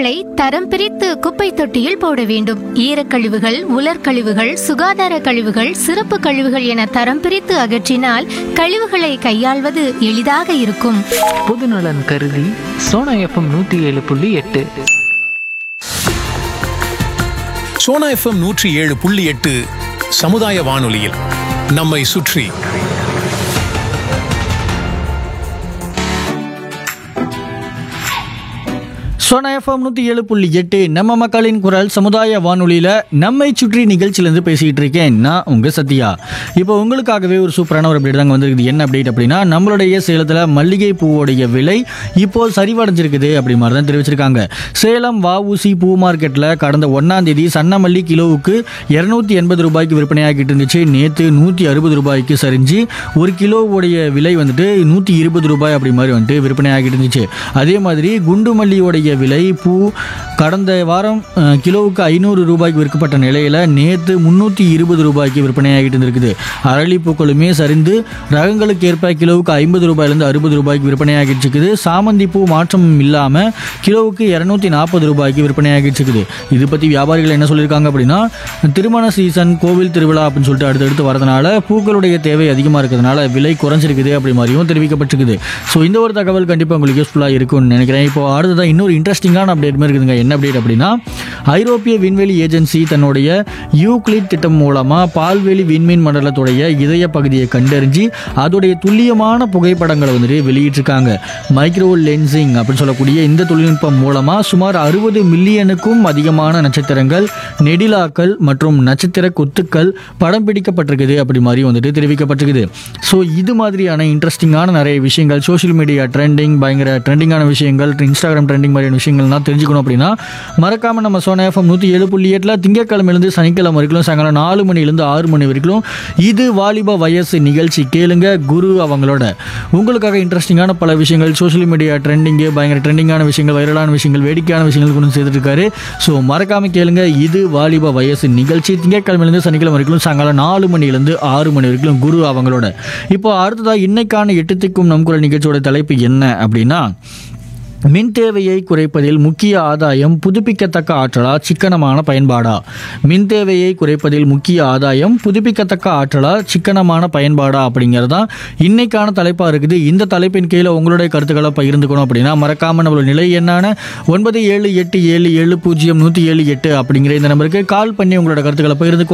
கழிவுகளை தரம் பிரித்து குப்பை தொட்டியில் போட வேண்டும் ஈரக்கழிவுகள் உலர்கழிவுகள் சுகாதார கழிவுகள் சிறப்பு கழிவுகள் என தரம் பிரித்து அகற்றினால் கழிவுகளை கையாள்வது எளிதாக இருக்கும் பொதுநலன் கருதி சோனா எஃப்எம் நூற்றி ஏழு புள்ளி எட்டு சோனா எஃப்எம் நூற்றி ஏழு புள்ளி எட்டு சமுதாய வானொலியில் நம்மை சுற்றி சோனா எஃப்எம் நூற்றி ஏழு புள்ளி எட்டு நம்ம மக்களின் குரல் சமுதாய வானொலியில் நம்மை சுற்றி நிகழ்ச்சியிலேருந்து பேசிக்கிட்டு இருக்கேன் நான் உங்கள் சத்யா இப்போ உங்களுக்காகவே ஒரு சூப்பரான ஒரு அப்டேட் தாங்க வந்திருக்குது என்ன அப்டேட் அப்படின்னா நம்மளுடைய சேலத்தில் மல்லிகை பூவோடைய விலை இப்போ சரிவடைஞ்சிருக்குது அப்படி மாதிரி தான் தெரிவிச்சிருக்காங்க சேலம் வஉசி பூ மார்க்கெட்டில் கடந்த ஒன்றாம் தேதி சன்ன மல்லி கிலோவுக்கு இரநூத்தி எண்பது ரூபாய்க்கு விற்பனையாகிட்டு இருந்துச்சு நேற்று நூற்றி அறுபது ரூபாய்க்கு சரிஞ்சு ஒரு கிலோவுடைய விலை வந்துட்டு நூற்றி இருபது ரூபாய் அப்படி மாதிரி வந்துட்டு விற்பனையாகிட்டு இருந்துச்சு அதே மாதிரி குண்டு மல்லியோடைய விலை பூ கடந்த வாரம் அஹ், கிலோவுக்கு ஐநூறு ரூபாய்க்கு விற்கப்பட்ட நிலையில் நேற்று முந்நூற்றி இருபது ரூபாய்க்கு விற்பனையாகிட்டு இருந்திருக்குது அரளிப்பூக்களுமே சரிந்து ரகங்களுக்கு ஏற்ப கிலோவுக்கு ஐம்பது ரூபாயிலேருந்து அறுபது ரூபாய்க்கு விற்பனையாகிட்டு இருக்குது சாமந்தி பூ மாற்றம் இல்லாமல் கிலோவுக்கு இரநூத்தி நாற்பது ரூபாய்க்கு விற்பனையாகிட்டு இருக்குது இது பற்றி வியாபாரிகள் என்ன சொல்லியிருக்காங்க அப்படின்னா திருமண சீசன் கோவில் திருவிழா அப்படின்னு சொல்லிட்டு அடுத்தடுத்து வரதுனால பூக்களுடைய தேவை அதிகமாக இருக்கிறதுனால விலை குறைஞ்சிருக்குது அப்படி மாதிரியும் தெரிவிக்கப்பட்டிருக்குது ஸோ இந்த ஒரு தகவல் கண்டிப்பாக உங்களுக்கு யூஸ்ஃபுல்லாக இருக்கும்னு நினைக்கிறேன் இப்போ அடுத்ததான் இன்னொரு இன்ட்ரெஸ்டிங்கான அப்டேட் மாதிரி இருக்குதுங்க என்ன அப்டேட் அப்படின்னா ஐரோப்பிய விண்வெளி ஏஜென்சி தன்னுடைய யூக்ளிட் திட்டம் மூலமாக பால்வெளி விண்மீன் மண்டலத்துடைய இதய பகுதியை கண்டறிஞ்சு அதோடைய துல்லியமான புகைப்படங்களை வந்துட்டு வெளியிட்டிருக்காங்க மைக்ரோ லென்சிங் அப்படின்னு சொல்லக்கூடிய இந்த தொழில்நுட்பம் மூலமாக சுமார் அறுபது மில்லியனுக்கும் அதிகமான நட்சத்திரங்கள் நெடிலாக்கள் மற்றும் நட்சத்திர கொத்துக்கள் படம் பிடிக்கப்பட்டிருக்குது அப்படி மாதிரி வந்துட்டு தெரிவிக்கப்பட்டிருக்குது ஸோ இது மாதிரியான இன்ட்ரெஸ்டிங்கான நிறைய விஷயங்கள் சோஷியல் மீடியா ட்ரெண்டிங் பயங்கர ட்ரெண்டிங்கான விஷயங்கள் இன்ஸ்டாகிராம் ட்ரெண்டிங் மாதிரியான விஷயங்கள்லாம் தெரிஞ்சுக்கணும் அப்படின்னா மறக்காம நம்ம சோனா எஃப்எம் நூற்றி ஏழு புள்ளி எட்டில் திங்கக்கிழமையிலேருந்து சனிக்கிழமை வரைக்கும் சாயங்காலம் நாலு மணிலேருந்து ஆறு மணி வரைக்கும் இது வாலிப வயசு நிகழ்ச்சி கேளுங்க குரு அவங்களோட உங்களுக்காக இன்ட்ரெஸ்டிங்கான பல விஷயங்கள் சோஷியல் மீடியா ட்ரெண்டிங்கு பயங்கர ட்ரெண்டிங்கான விஷயங்கள் வைரலான விஷயங்கள் வேடிக்கையான விஷயங்கள் கொண்டு சேர்த்துட்டு இருக்காரு ஸோ மறக்காம கேளுங்க இது வாலிப வயசு நிகழ்ச்சி திங்கட்கிழமையிலேருந்து சனிக்கிழமை வரைக்கும் சாயங்காலம் நாலு மணிலேருந்து ஆறு மணி வரைக்கும் குரு அவங்களோட இப்போ அடுத்ததா இன்னைக்கான எட்டு திக்கும் நம் குரல் நிகழ்ச்சியோட தலைப்பு என்ன அப்படின்னா மின் தேவையை குறைப்பதில் முக்கிய ஆதாயம் புதுப்பிக்கத்தக்க ஆற்றலா சிக்கனமான பயன்பாடா மின் தேவையை குறைப்பதில் முக்கிய ஆதாயம் புதுப்பிக்கத்தக்க ஆற்றலா சிக்கனமான பயன்பாடா அப்படிங்கிறது தான் இன்னைக்கான தலைப்பாக இருக்குது இந்த தலைப்பின் கீழே உங்களுடைய கருத்துக்களை பகிர்ந்துக்கணும் அப்படின்னா மறக்காம நம்மளோட நிலை என்னான ஒன்பது ஏழு எட்டு ஏழு ஏழு பூஜ்ஜியம் நூற்றி ஏழு எட்டு அப்படிங்கிற இந்த நம்பருக்கு கால் பண்ணி உங்களோட கருத்துக்களை பகிர்ந்து